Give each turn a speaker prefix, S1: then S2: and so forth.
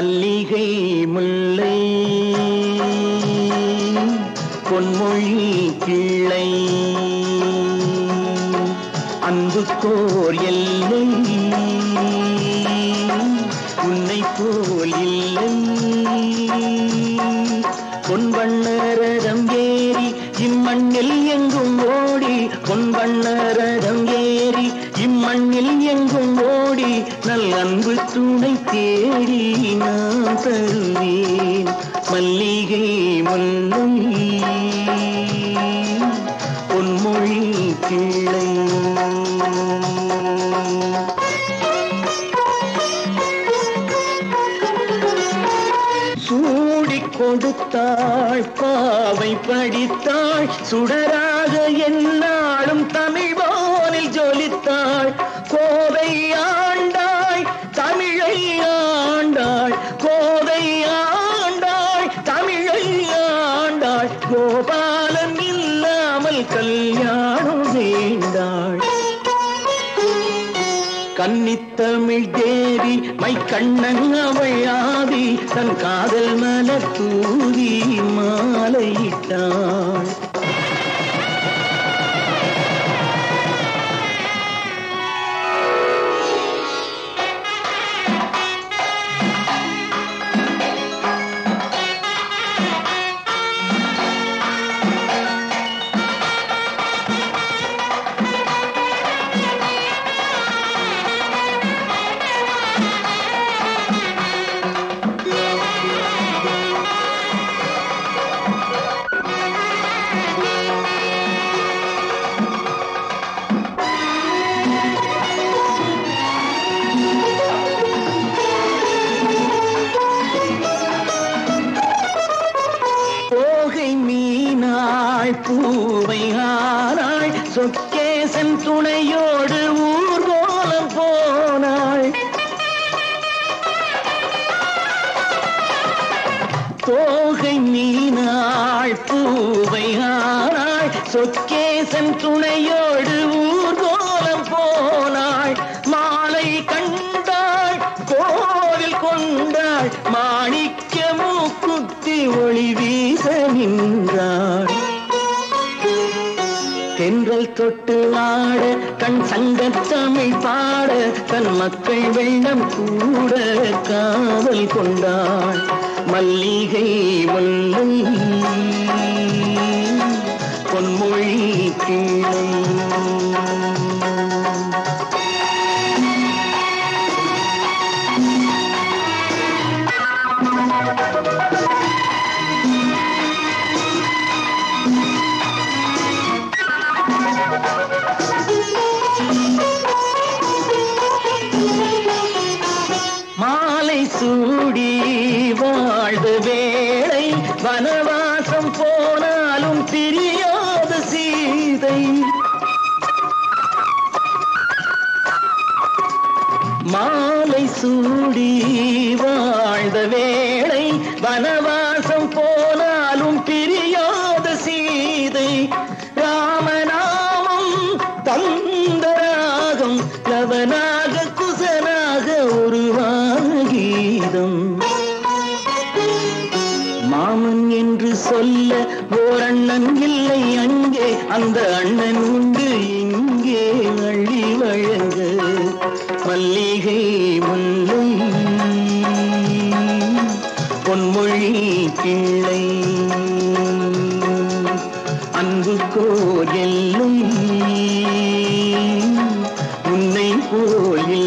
S1: மல்லிகை முல்லை பொன்மொழி கிள்ளை அன்புக்கோர் எல்லை உன்னை போல் இல்லை பொன்வண்ணரதம் ஏறி இம்மண்ணில் எங்கும் ஓடி பொன்வண்ணரதம் ஏறி இம்மண்ணில் எங்கும் ஓடி நல் அன்பு துணை தேடி நான் தருவேன் மல்லிகை முல்லை பொன்மொழி கிளை சூடி கொடுத்தாள் பாவை படித்தாள் சுடராக என்னாலும் தமிழ் வானில் ஜொலித்தாள் கோதை ஆண்டாள் தமிழை ஆண்டாள் கோதை ஆண்டாள் தமிழை ஆண்டாள் கோபாலன் இல்லாமல் கல்யாணம் வேண்டாள் கன்னித்தமிழ் தேவி மை கண்ணன் அவள் ஆதி தன் காதல் மலர் தூவி மாலையிட்டாள் போகை மீனாள் பூவை ஆனாள் சொக்கேசன் துணையோடு ஊர்கோலம் போனாள் தோகை மீனாள் பூவை ஆனாள் சொக்கேசன் துணையோடு ஊர்கோலம் போனாள் மாலை கண்டாள் கோவில் கொண்டாள் மாணிக்க மூக்குத்தி ஒளி வீச நின்றாள் தென்றல் தொட்டு ஆட கண் சங்கத் தமிழ் பாட தன் மக்கள் வெள்ளம் கூட காவல் கொண்டாள் மல்லிகை முல்லை பொன்மொழி கிளை மாலை சூடி வாழ்ந்த வேளை வனவாசம் போனாலும் பிரியாத சீதை மாலை சூடி வாழ்ந்த வேளை வனவாசம் போனாலும் பிரியாத சீதை ராமநாமம் தந்தராகம் லவனாக குசனாக உருவான கீதம் மாமன் என்று சொல்ல ஓர் அண்ணன் இல்லை அங்கே அந்த அண்ணன் உண்டு இங்கே அள்ளி வழங்க மல்லிகை முல்லை பொன்மொழி கிள்ளை அன்பு கோர் எல்லும் உன்னை போல்